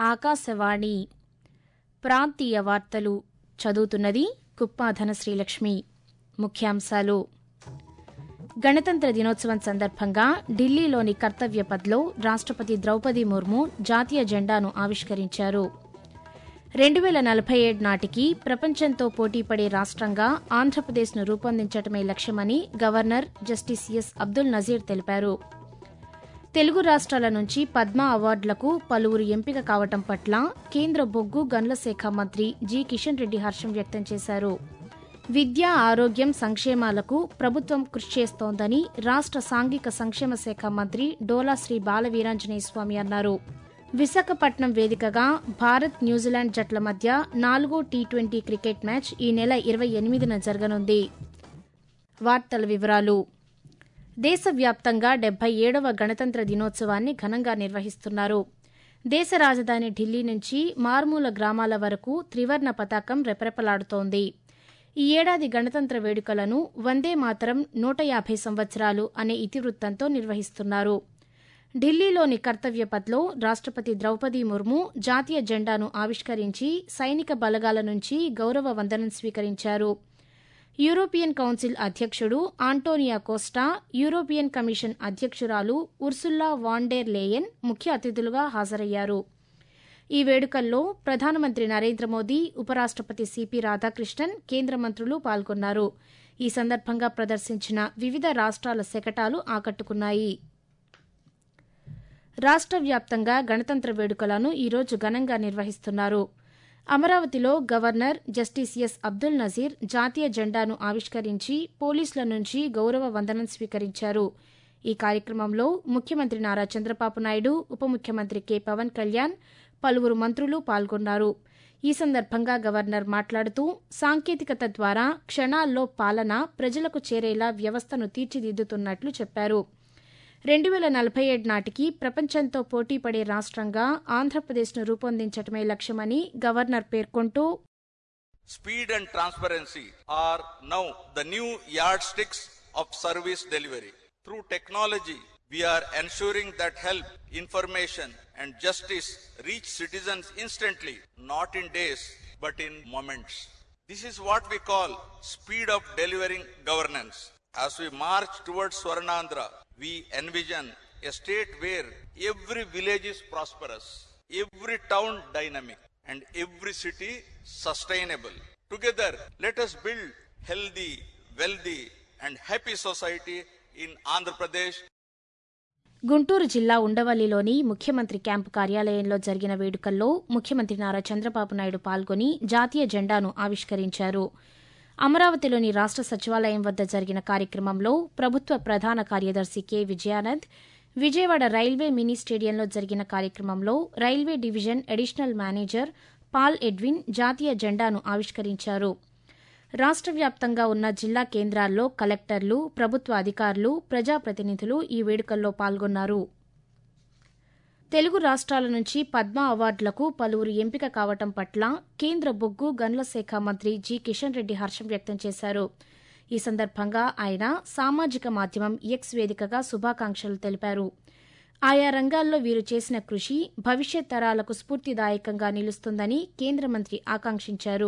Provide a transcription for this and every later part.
ఆకాశవాణి ప్రాంతీయ వార్తలు చదువుతున్నది కుప్పాధన శ్రీలక్ష్మి ముఖ్యాంశాలు గణతంత్ర దినోత్సవం సందర్భంగా ఢిల్లీలోని కర్తవ్య పథ్లో రాష్టపతి ద్రౌపది ముర్ము జాతీయ జెండాను ఆవిష్కరించారు రెండు వేల నలభై ఏడు నాటికి ప్రపంచంతో పోటీపడే రాష్ట్రంగా ఆంధ్రప్రదేశ్ను రూపొందించడమే లక్ష్యమని governor justice S Abdul Nazeer తెలిపారు తెలుగు రాష్ట్రాల నుంచి పద్మ అవార్డులకు పలువురు ఎంపిక కావటం పట్ల కేంద్ర బొగ్గు గనుల శాఖ మంత్రి జి కిషన్ రెడ్డి హర్షం వ్యక్తం చేశారు విద్య ఆరోగ్యం సంక్షేమాలకు ప్రభుత్వం కృషి చేస్తోందని రాష్ట్ర సాంఘిక సంక్షేమ శాఖ మంత్రి డోలా శ్రీ బాలవీరాంజనేయ స్వామి అన్నారు విశాఖపట్నం వేదికగా భారత్ న్యూజిలాండ్ జట్ల మధ్య నాలుగో టీ ట్వంటీ క్రికెట్ మ్యాచ్ ఈ నెల ఇరవై ఎనిమిదిన జరగనుంది వార్తల వివరాలు దేశవ్యాప్తంగా డెబ్బై ఏడవ గణతంత్ర దినోత్సవాన్ని ఘనంగా నిర్వహిస్తున్నారు దేశ రాజధాని ఢిల్లీ నుంచి మారుమూల గ్రామాల వరకు త్రివర్ణ పతాకం రెపరెపలాడుతోంది ఈ ఏడాది గణతంత్ర వేడుకలను వందే మాతరం నూట యాభై సంవత్సరాలు అనే ఇతివృత్తంతో నిర్వహిస్తున్నారు ఢిల్లీలోని కర్తవ్య పథ్లో రాష్టపతి ద్రౌపది ముర్ము జాతీయ జెండాను ఆవిష్కరించి సైనిక బలగాల నుంచి గౌరవ వందనం స్వీకరించారు యూరోపియన్ కౌన్సిల్ అధ్యక్షుడు ఆంటోనియా కోస్టా యూరోపియన్ కమిషన్ అధ్యక్షురాలు ఉర్సుల్లా వాండేర్ లేయన్ ముఖ్య అతిథులుగా హాజరయ్యారు ఈ వేడుకల్లో ప్రధానమంత్రి నరేంద్ర మోదీ ఉపరాష్టపతి సిపి రాధాకృష్ణన్ కేంద్ర మంత్రులు పాల్గొన్నారు ఈ సందర్భంగా ప్రదర్శించిన వివిధ రాష్ట్రాల శకటాలు ఆకట్టుకున్నాయి రాష్ట్ర వ్యాప్తంగా గణతంత్ర వేడుకలను ఈరోజు ఘనంగా నిర్వహిస్తున్నారు అమరావతిలో governor justice S Abdul Nazeer జాతీయ జెండాను ఆవిష్కరించి పోలీసుల నుంచి గౌరవ వందనం స్వీకరించారు ఈ కార్యక్రమంలో ముఖ్యమంత్రి నారా చంద్రబాబు నాయుడు ఉప ముఖ్యమంత్రి కె పవన్ కళ్యాణ్ పలువురు మంత్రులు పాల్గొన్నారు ఈ సందర్భంగా గవర్నర్ మాట్లాడుతూ సాంకేతికత ద్వారా క్షణాల్లో పాలన ప్రజలకు చేరేలా వ్యవస్థను తీర్చిదిద్దుతున్నట్లు చెప్పారు రెండు వేల నలభై ఏడు నాటికి ప్రపంచంతో పోటీపడే రాష్ట్రంగా ఆంధ్రప్రదేశ్ను రూపొందించడమే లక్ష్యమని గవర్నర్ పేర్కొంటూ Speed and transparency are now the new yardsticks of service delivery. Through technology, we are ensuring that help, information, and justice reach citizens instantly, not in days, but in moments. This is what we call speed of delivering governance. As we march towards Swarnandhra, we envision a state where every village is prosperous, every town dynamic, and every city sustainable. Together, let us build healthy, wealthy, and happy society in Andhra Pradesh Guntur జిల్లా ఉండవల్లిలోని ముఖ్యమంత్రి camp కార్యాలయంలో జరిగిన వేడుకల్లో ముఖ్యమంత్రి నారా చంద్రబాబు నాయుడు పాల్గొని జాతీయ జెండాను ఆవిష్కరించారు అమరావతిలోని రాష్ట సచివాలయం వద్ద జరిగిన కార్యక్రమంలో ప్రభుత్వ ప్రధాన కార్యదర్శి K Vijayanand Vijayawada railway mini స్టేడియంలో జరిగిన కార్యక్రమంలో railway division additional manager Paul Edwin జాతీయ జెండాను ఆవిష్కరించారు రాష్ట్ర వ్యాప్తంగా ఉన్న జిల్లా కేంద్రాల్లో కలెక్టర్లు ప్రభుత్వ అధికారులు ప్రజాప్రతినిధులు ఈ వేడుకల్లో పాల్గొన్నారు తెలుగు రాష్ట్రాల నుంచి పద్మ అవార్డులకు పలువురు ఎంపిక కావటం పట్ల కేంద్ర బొగ్గు గనుల శాఖ మంత్రి జి కిషన్ రెడ్డి హర్షం వ్యక్తం చేశారు ఈ సందర్భంగా ఆయన సామాజిక మాధ్యమం ఎక్స్ వేదికగా శుభాకాంక్షలు తెలిపారు ఆయా రంగాల్లో వీరు చేసిన కృషి భవిష్యత్ తరాలకు స్ఫూర్తిదాయకంగా నిలుస్తుందని కేంద్ర మంత్రి ఆకాంక్షించారు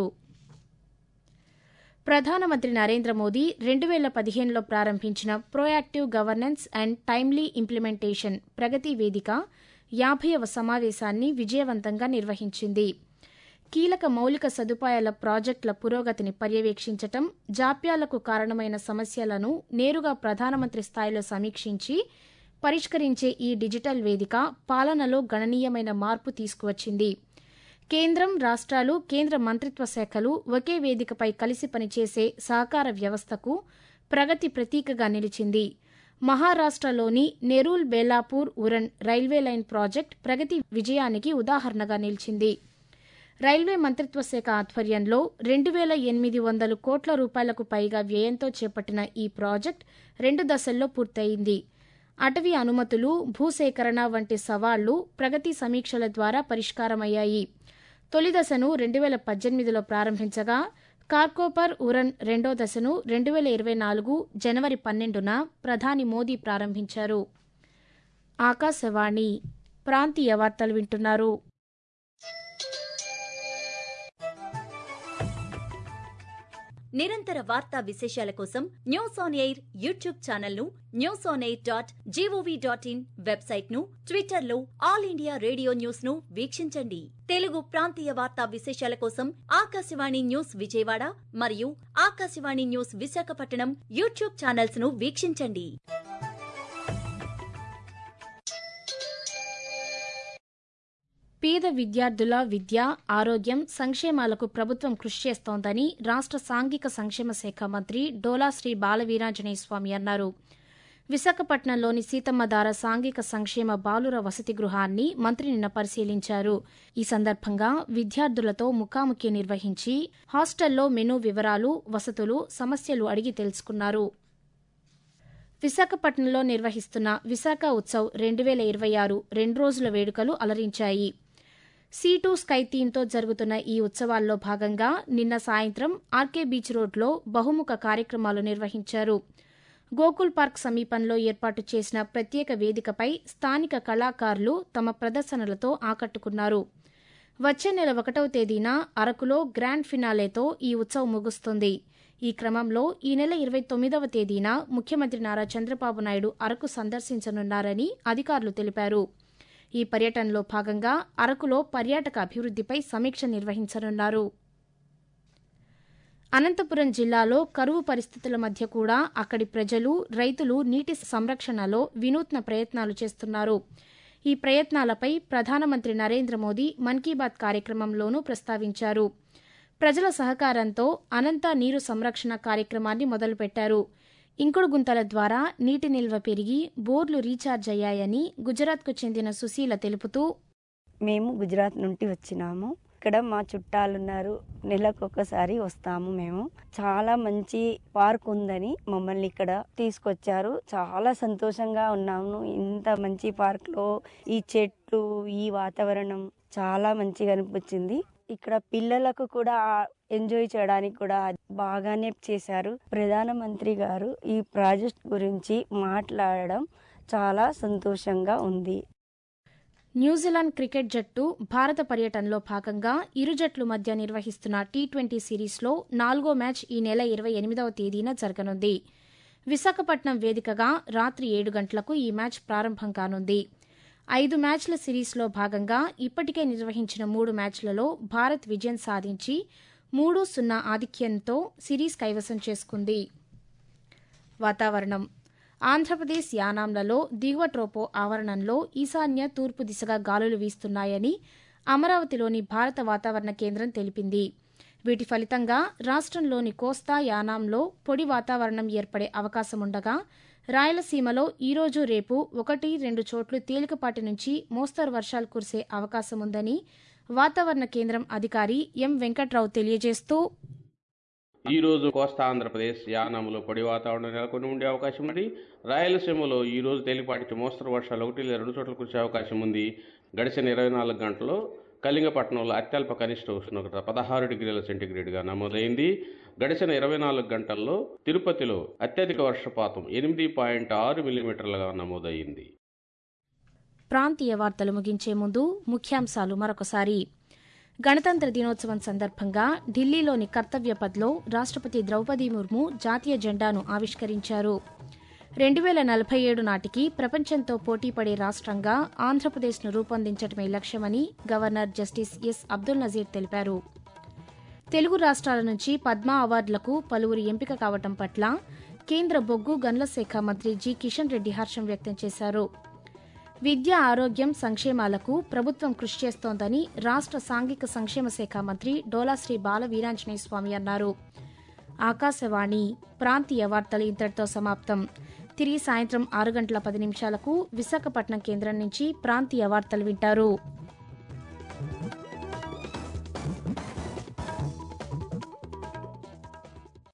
ప్రధానమంత్రి నరేంద్ర మోదీ రెండు వేల పదిహేనులో ప్రారంభించిన proactive governance and timely implementation Pragati వేదిక యాభైవ సమావేశాన్ని విజయవంతంగా నిర్వహించింది కీలక మౌలిక సదుపాయాల ప్రాజెక్టుల పురోగతిని పర్యవేక్షించటం జాప్యాలకు కారణమైన సమస్యలను నేరుగా ప్రధానమంత్రి స్థాయిలో సమీక్షించి పరిష్కరించే ఈ డిజిటల్ వేదిక పాలనలో గణనీయమైన మార్పు తీసుకువచ్చింది కేంద్రం రాష్ట్రాలు కేంద్ర మంత్రిత్వ శాఖలు ఒకే వేదికపై కలిసి పనిచేసే సహకార వ్యవస్థకు ప్రగతి ప్రతీకగా నిలిచింది మహారాష్టలోని Nerul Belapur Uran railway line project Pragati విజయానికి ఉదాహరణగా నిలిచింది రైల్వే మంత్రిత్వ శాఖ ఆధ్వర్యంలో రెండు వేల ఎనిమిది వందల కోట్ల రూపాయలకు పైగా వ్యయంతో చేపట్టిన ఈ ప్రాజెక్ట్ రెండు దశల్లో పూర్తయింది అటవీ అనుమతులు భూసేకరణ వంటి సవాళ్లు ప్రగతి సమీక్షల ద్వారా పరిష్కారమయ్యాయి తొలి దశను రెండు వేల పద్దెనిమిదిలో ప్రారంభించగా కార్కోపర్ ఉరన్ రెండో దశను రెండు వేల ఇరవై నాలుగు జనవరి పన్నెండున ప్రధాని మోదీ ప్రారంభించారు ఆకాశవాణి ప్రాంతీయ వార్తలు వింటున్నారు నిరంతర వార్తా విశేషాల కోసం news on air YouTube channel ను news on air dot G O V dot in website ను ట్విట్టర్ లో ఆల్ ఇండియా రేడియో న్యూస్ ను వీక్షించండి తెలుగు ప్రాంతీయ వార్తా విశేషాల కోసం ఆకాశవాణి న్యూస్ విజయవాడ మరియు Akashvani news Visakhapatnam YouTube channels ను వీక్షించండి పేద విద్యార్థుల విద్య ఆరోగ్యం సంక్షేమాలకు ప్రభుత్వం కృషి చేస్తోందని రాష్ట్ర సాంఘిక సంక్షేమ శాఖ మంత్రి డోలా శ్రీ బాలవీరాంజనేయ స్వామి అన్నారు విశాఖపట్నంలోని సీతమ్మధార సాంఘిక సంక్షేమ బాలుర వసతి గృహాన్ని మంత్రి నిన్న పరిశీలించారు ఈ సందర్భంగా విద్యార్థులతో ముఖాముఖి నిర్వహించి హాస్టల్లో మెనూ వివరాలు వసతులు సమస్యలు అడిగి తెలుసుకున్నారు విశాఖపట్నంలో నిర్వహిస్తున్న విశాఖ ఉత్సవ్ రెండు వేల ఇరవై ఆరు రెండు రోజుల వేడుకలు అలరించాయి సీ టూ స్కై థీమ్తో జరుగుతున్న ఈ ఉత్సవాల్లో భాగంగా నిన్న సాయంత్రం ఆర్కే బీచ్ రోడ్లో బహుముఖ కార్యక్రమాలు నిర్వహించారు గోకుల్ పార్క్ సమీపంలో ఏర్పాటు చేసిన ప్రత్యేక వేదికపై స్థానిక కళాకారులు తమ ప్రదర్శనలతో ఆకట్టుకున్నారు వచ్చే నెల ఒకటవ తేదీన అరకులో గ్రాండ్ ఫినాలేతో ఈ ఉత్సవం ముగుస్తుంది ఈ క్రమంలో ఈ నెల ఇరవై తొమ్మిదవ తేదీన ముఖ్యమంత్రి నారా చంద్రబాబు నాయుడు అరకు సందర్శించనున్నారని అధికారులు తెలిపారు ఈ పర్యటనలో భాగంగా అరకులో పర్యాటక అభివృద్దిపై సమీక్ష నిర్వహించనున్నారు అనంతపురం జిల్లాలో కరువు పరిస్థితుల మధ్య కూడా అక్కడి ప్రజలు రైతులు నీటి సంరక్షణలో వినూత్న ప్రయత్నాలు చేస్తున్నారు ఈ ప్రయత్నాలపై ప్రధానమంత్రి నరేంద్ర మోదీ మన్ కీ బాత్ కార్యక్రమంలోనూ ప్రస్తావించారు ప్రజల సహకారంతో అనంత నీరు సంరక్షణ కార్యక్రమాన్ని మొదలుపెట్టారు ఇంకుడు గుంతల ద్వారా నీటి నిల్వ పెరిగి బోర్లు రీఛార్జ్ అయ్యాయని గుజరాత్కు చెందిన సుశీల తెలుపుతూ మేము గుజరాత్ నుండి వచ్చినాము ఇక్కడ మా చుట్టాలు ఉన్నారు నెలకు ఒకసారి వస్తాము మేము చాలా మంచి పార్క్ ఉందని మమ్మల్ని ఇక్కడ తీసుకొచ్చారు చాలా సంతోషంగా ఉన్నాము ఇంత మంచి పార్క్ లో ఈ చెట్లు ఈ వాతావరణం చాలా మంచిగా అనిపించింది ఇక్కడ పిల్లలకు కూడా ఎంజాయ్ చేయడానికి కూడా బాగానే చేశారు ప్రధానమంత్రి గారు ఈ ప్రాజెక్ట్ గురించి మాట్లాడడం చాలా సంతోషంగా ఉంది న్యూజిలాండ్ క్రికెట్ జట్టు భారత పర్యటనలో భాగంగా ఇరు జట్ల మధ్య నిర్వహిస్తున్న టీ ట్వంటీ సిరీస్లో నాలుగో మ్యాచ్ ఈ నెల ఇరవై ఎనిమిదవ తేదీన జరగనుంది విశాఖపట్నం వేదికగా రాత్రి ఏడు గంటలకు ఈ మ్యాచ్ ప్రారంభం కానుంది ఐదు మ్యాచ్ల సిరీస్లో భాగంగా ఇప్పటికే నిర్వహించిన మూడు మ్యాచ్లలో భారత్ విజయం సాధించి మూడు సున్నా ఆధిక్యంతో సిరీస్ కైవసం చేసుకుంది వాతావరణం ఆంధ్రప్రదేశ్ యానాంలలో దిగువ ట్రోపో ఆవరణంలో ఈశాన్య తూర్పు దిశగా గాలులు వీస్తున్నాయని అమరావతిలోని భారత వాతావరణ కేంద్రం తెలిపింది వీటి ఫలితంగా రాష్ట్రంలోని కోస్తా యానాంలో పొడి వాతావరణం ఏర్పడే అవకాశముండగా రాయలసీమలో ఈరోజు రేపు ఒకటి రెండు చోట్ల తేలికపాటి నుంచి మోస్తరు వర్షాలు కురిసే అవకాశముందని వాతావరణ కేంద్రం అధికారి ఎం వెంకట్రావు తెలియజేస్తూ ఈ రోజు కోస్తా ఆంధ్రప్రదేశ్ యానాములో పొడి వాతావరణం నెలకొని ఉండే అవకాశం ఉంది రాయలసీమలో ఈ రోజు తేలిపాటి మోస్తరు వర్షాలు ఒకటి లేదా రెండు చోట్ల కురిసే అవకాశం ఉంది గడిచిన ఇరవై నాలుగు గంటల్లో కళింగపట్నంలో అత్యల్ప కనిష్ట ఉష్ణోగ్రత పదహారు డిగ్రీల సెంటీగ్రేడ్గా నమోదైంది గడిచిన ఇరవై నాలుగు గంటల్లో తిరుపతిలో అత్యధిక వర్షపాతం ఎనిమిది పాయింట్ ఆరు మిల్లీమీటర్లుగా నమోదైంది ప్రాంతీయ వార్తలు ముగించే ముందు ముఖ్యాంశాలు మరొకసారి గణతంత్ర దినోత్సవం సందర్భంగా ఢిల్లీలోని కర్తవ్యపథ్లో రాష్ట్రపతి ద్రౌపది ముర్ము జాతీయ జెండాను ఆవిష్కరించారు రెండు వేల నలభై ఏడు నాటికి ప్రపంచంతో పోటీపడే రాష్ట్రంగా ఆంధ్రప్రదేశ్ను రూపొందించడమే లక్ష్యమని governor justice S Abdul Nazeer తెలిపారు తెలుగు రాష్ట్రాల నుంచి పద్మ అవార్డులకు పలువురు ఎంపిక కావటం పట్ల కేంద్ర బొగ్గు గనుల శాఖ మంత్రి జి కిషన్ రెడ్డి హర్షం వ్యక్తం చేశారు విద్య ఆరోగ్యం సంక్షేమాలకు ప్రభుత్వం కృషి చేస్తోందని రాష్ట్ర సాంఘిక సంక్షేమ శాఖ మంత్రి డోలాశ్రీ బాల వీరాంజనేయ స్వామి అన్నారు ఆకాశవాణి ప్రాంతీయ వార్తలు ఇంతటితో సమాప్తం తిరిగి సాయంత్రం ఆరు గంటల పది నిమిషాలకు విశాఖపట్నం కేంద్రం నుంచి ప్రాంతీయ వార్తలు వింటారు